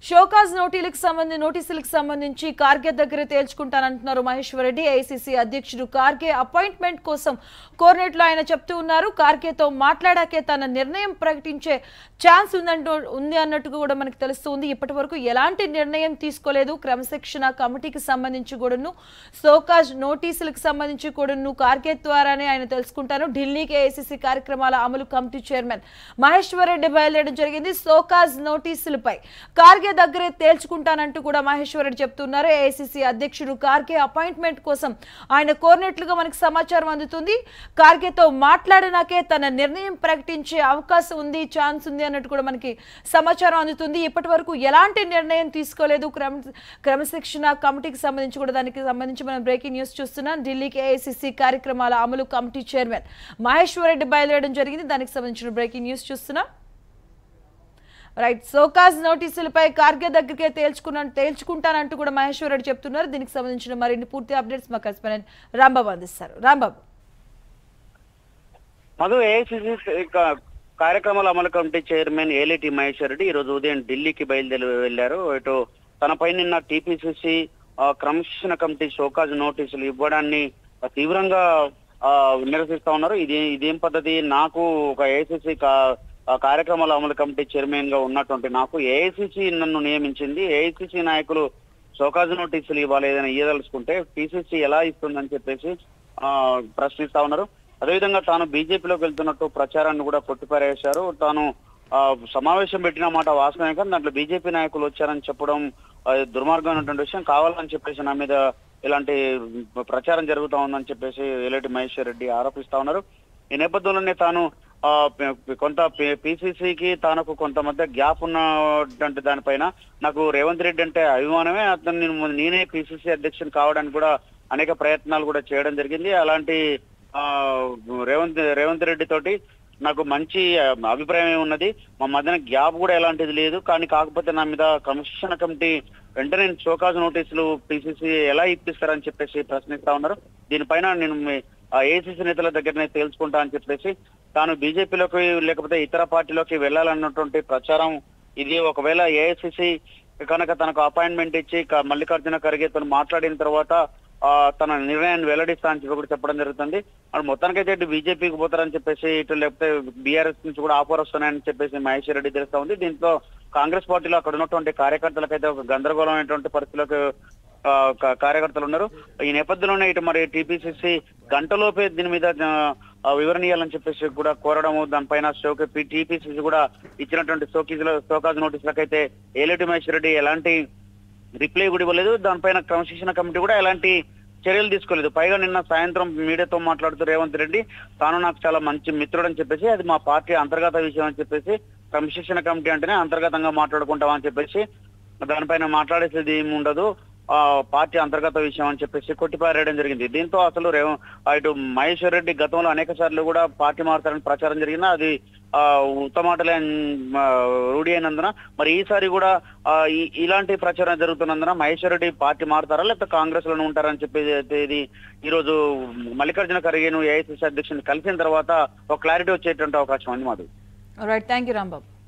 show cause నోటీలకు సంబంధించి నోటీసులకు సంబంధించి కార్గే దగ్గర తేల్చుకుంటానంటున్నారు మహేశ్వర్ రెడ్డి ఏఐసిసి అధ్యక్షుడు కార్గే అపాయింట్మెంట్ కోసం కోరినట్లు ఆయన చెప్తూ ఉన్నారు కార్గేతో మాట్లాడాకే తన నిర్ణయం ప్రకటించే ఛాన్స్ ఉందంటూ ఉంది అన్నట్టు కూడా మనకు తెలుస్తుంది ఇప్పటి వరకు ఎలాంటి నిర్ణయం తీసుకోలేదు క్రమశిక్షణ కమిటీకి సంబంధించి కూడాను షోకాజ్ నోటీసులకు సంబంధించి కూడాను కార్గే ద్వారానే ఆయన తెలుసుకుంటారు ఢిల్లీకి ఏఐసిసి కార్యక్రమాల అమలు కమిటీ చైర్మన్ మహేశ్వర్ రెడ్డి బయలుదేరడం జరిగింది షోకాజ్ నోటీసులపై కార్గే దగ్గరే తేల్చుకుంటానంటూ కూడా మహేశ్వర్ రెడ్డి చెప్తున్నారు ఏఐసిసి అధ్యక్షుడు కార్గే అపాయింట్మెంట్ కోసం ఆయన కోరినట్లుగా మనకు సమాచారం అందుతుంది కార్గేతో మాట్లాడినాకే తన నిర్ణయం ప్రకటించే అవకాశం ఉంది ఛాన్స్ ఉంది అన్నట్టు కూడా మనకి సమాచారం అందుతుంది ఇప్పటి వరకు ఎలాంటి నిర్ణయం తీసుకోలేదు క్రమ క్రమశిక్షణ కమిటీకి సంబంధించి కూడా దానికి సంబంధించి మనం బ్రేకింగ్ న్యూస్ చూస్తున్నాం ఢిల్లీకి ఏఐసిసి కార్యక్రమాల అమలు కమిటీ చైర్మన్ మహేశ్వర్ రెడ్డి బయలుదేరడం జరిగింది దానికి సంబంధించిన బ్రేకింగ్ న్యూస్ చూస్తున్నాం రైట్ సోకాజ్ నోటీసులపై కార్గే దగ్గరికే తేల్చుకున్నా తేల్చుకుంటానంటూ కూడా మహేశ్వర్ రెడ్డి చెప్తున్నారు దీనికి సంబంధించిన మరిన్ని పూర్తి అప్డేట్స్ మా కరెస్పాండెంట్ రాంబాబు అందిస్తారు రాంబాబు మధు ఏఐసిసి కార్యక్రమాల అమలు కమిటీ చైర్మన్ ఏలేటి మహేశ్వర్ రెడ్డి ఈ రోజు ఉదయం ఢిల్లీకి బయలుదేరి వెళ్లారు ఇటు తనపై నిన్న టీపీసీసీ క్రమశిక్షణ కమిటీ షోకాజ్ నోటీసులు ఇవ్వడాన్ని తీవ్రంగా ఆ, నిరసిస్తా ఉన్నారు ఇది ఇదేం పద్ధతి నాకు ఒక ఏఐసిసి కార్యక్రమాల అమలు కమిటీ చైర్మన్ గా ఉన్నటువంటి నాకు ఏఐసిసి నన్ను నియమించింది ఏఐసిసి నాయకులు షోకాజ్ నోటీసులు ఇవ్వాలి ఏదైనా ఇయ్యదలుచుకుంటే పిసిసి ఎలా ఇస్తుందని చెప్పేసి ఆ, ప్రశ్నిస్తా ఉన్నారు అదేవిధంగా తాను బీజేపీలోకి వెళ్తున్నట్టు ప్రచారాన్ని కూడా కొట్టిపారేశారు తాను ఆ, సమావేశం పెట్టిన మాట వాస్తవమే కానీ దాంట్లో బీజేపీ నాయకులు వచ్చారని చెప్పడం ఆ, దుర్మార్గమైనటువంటి విషయం కావాలని చెప్పేసి నా మీద ఇలాంటి ప్రచారం జరుగుతా ఉందని చెప్పేసి ఎల్లటి మహేశ్వర్ రెడ్డి ఆరోపిస్తా ఉన్నారు ఈ నేపథ్యంలోనే తాను ఆ, ప- కొంత పిసిసికి తనకు కొంత మధ్య గ్యాప్ ఉన్నటువంటి దానిపైన నాకు రేవంత్ రెడ్డి అంటే అభిమానమే అతను నేను నేనే పిసిసి అధ్యక్షుని కావడానికి కూడా అనేక ప్రయత్నాలు కూడా చేయడం జరిగింది అలాంటి ఆ రేవంత్ రేవంత్ రెడ్డి తోటి నాకు మంచి ఆ, అభిప్రాయం ఉన్నది మా మధ్యన గ్యాప్ కూడా ఎలాంటిది లేదు కానీ కాకపోతే నా మీద క్రమశిక్షణ కమిటీ వెంటనే షోకాజ్ నోటీసులు పిసిసి ఎలా ఇప్పిస్తారని చెప్పేసి ప్రశ్నిస్తా ఉన్నారు దీనిపైన నేను మీ- ఆ ఏసీసీ నేతల దగ్గరనే తేల్చుకుంటా అని చెప్పేసి తాను బీజేపీలోకి లేకపోతే ఇతర పార్టీలోకి వెళ్ళాలన్నటువంటి ప్రచారం ఇది ఒకవేళ ఏఐసిసి కనుక తనకు అపాయింట్మెంట్ ఇచ్చి క- మల్లికార్జున ఖర్గే తను మాట్లాడిన తర్వాత ఆ, తన నిర్ణయాన్ని వెల్లడిస్తా అని చెప్పి కూడా చెప్పడం జరుగుతుంది మరి మొత్తానికైతే ఇటు బీజేపీకి పోతారని చెప్పేసి ఇటు లేకపోతే బీఆర్ఎస్ నుంచి కూడా ఆఫర్ వస్తున్నాయని చెప్పేసి మహేశ్వర్ రెడ్డి తెలుస్తా ఉంది దీంతో కాంగ్రెస్ పార్టీలో అక్కడ ఉన్నటువంటి కార్యకర్తలకైతే ఒక గందరగోళమైనటువంటి పరిస్థితిలోకి ఆ, క- కార్యకర్తలు ఉన్నారు ఈ నేపథ్యంలోనే ఇటు మరి టీపీసీసీ గంటలోపే దీని మీద ఆ, వివరణ ఇవ్వాలని చెప్పేసి కూడా కోరడము దానిపైన షోకి టీపీసీసీ కూడా ఇచ్చినటువంటి షోకీజుల షోకాజ్ నోటీసులకైతే ఏలేటి మహేశ్వర్ రెడ్డి ఎలాంటి రిప్లై కూడా ఇవ్వలేదు దానిపైన క్రమశిక్షణ కమిటీ కూడా ఎలాంటి చర్యలు తీసుకోలేదు పైగా నిన్న సాయంత్రం మీడియాతో మాట్లాడుతూ రేవంత్ రెడ్డి తాను నాకు చాలా మంచి మిత్రుడు అని చెప్పేసి అది మా పార్టీ అంతర్గత విషయం అని చెప్పేసి క్రమశిక్షణ కమిటీ అంటేనే అంతర్గతంగా మాట్లాడుకుంటాం అని చెప్పేసి దానిపైన మాట్లాడేసేది ఏమి ఉండదు ఆ పార్టీ అంతర్గత విషయం అని చెప్పేసి కొట్టిపారేయడం జరిగింది దీంతో అసలు రేవ ఇటు మహేశ్వర్ రెడ్డి గతంలో అనేక సార్లు కూడా పార్టీ మారుతారని ప్రచారం జరిగింది అది ఆ ఉత్తమాటలే అన్- ఆ, రూఢి అయినందున మరి ఈసారి కూడా ఆ, ఈ- ఇలాంటి ప్రచారం జరుగుతున్నందున మహేశ్వర్ రెడ్డి పార్టీ మారుతారా లేకపోతే కాంగ్రెస్ లోనే ఉంటారని చెప్పేది అయితే ఇది ఈ రోజు మల్లికార్జున ఖర్గేను ఏఐసిసి అధ్యక్షుని కలిసిన తర్వాత ఒక క్లారిటీ వచ్చేటువంటి అవకాశం ఉంది మాది రైట్ థ్యాంక్ యూ రాంబాబు